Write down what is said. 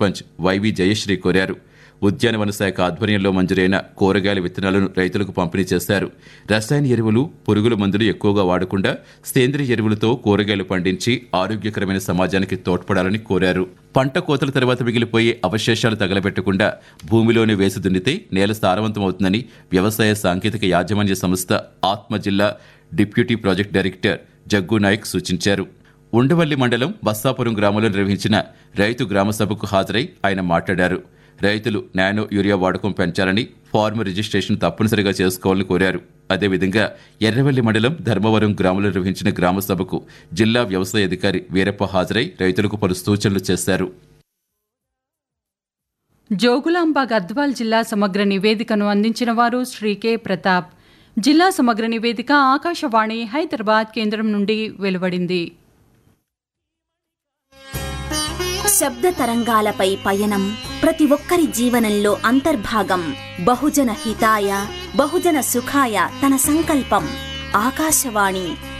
sarpanch YV Jayashree కోరారు ఉద్యానవన శాఖ ఆధ్వర్యంలో మంజూరైన కూరగాయల విత్తనాలను రైతులకు పంపిణీ చేశారు రసాయన ఎరువులు పురుగుల మందులు ఎక్కువగా వాడకుండా సేంద్రియ ఎరువులతో కూరగాయలు పండించి ఆరోగ్యకరమైన సమాజానికి తోడ్పడాలని కోరారు పంట కోతల తర్వాత మిగిలిపోయే అవశేషాలు తగలబెట్టకుండా భూమిలోనే వేసి దున్నితే నేల సారవంతమవుతుందని వ్యవసాయ సాంకేతిక యాజమాన్య సంస్థ ఆత్మ జిల్లా deputy project director Jaggu Naik సూచించారు ఉండవల్లి మండలం బస్సాపురం గ్రామంలో నిర్వహించిన రైతు గ్రామ సభకు హాజరై ఆయన మాట్లాడారు రైతులు నానో యూరియా వాడకం పెంచాలని ఫార్మ్ రిజిస్ట్రేషన్ తప్పనిసరిగా చేసుకోవాలని కోరారు అదేవిధంగా ఎర్రవల్లి మండలం ధర్మవరం గ్రామంలో నిర్వహించిన గ్రామ సభకు జిల్లా వ్యవసాయ అధికారి వీరప్ప హాజరై రైతులకు పలు సూచనలు చేశారు జోగులాంబ గద్వాల్ జిల్లా సమగ్ర నివేదికను అందించిన వారు శ్రీ కె ప్రతాప్ జిల్లా సమగ్ర నివేదిక ఆకాశవాణి హైదరాబాద్ కేంద్రం నుండి వెలువడింది శబ్ద తరంగాలపై పయనం ప్రతి ఒక్కరి జీవనంలో అంతర్భాగం బహుజన హితాయ బహుజన సుఖాయ తన సంకల్పం ఆకాశవాణి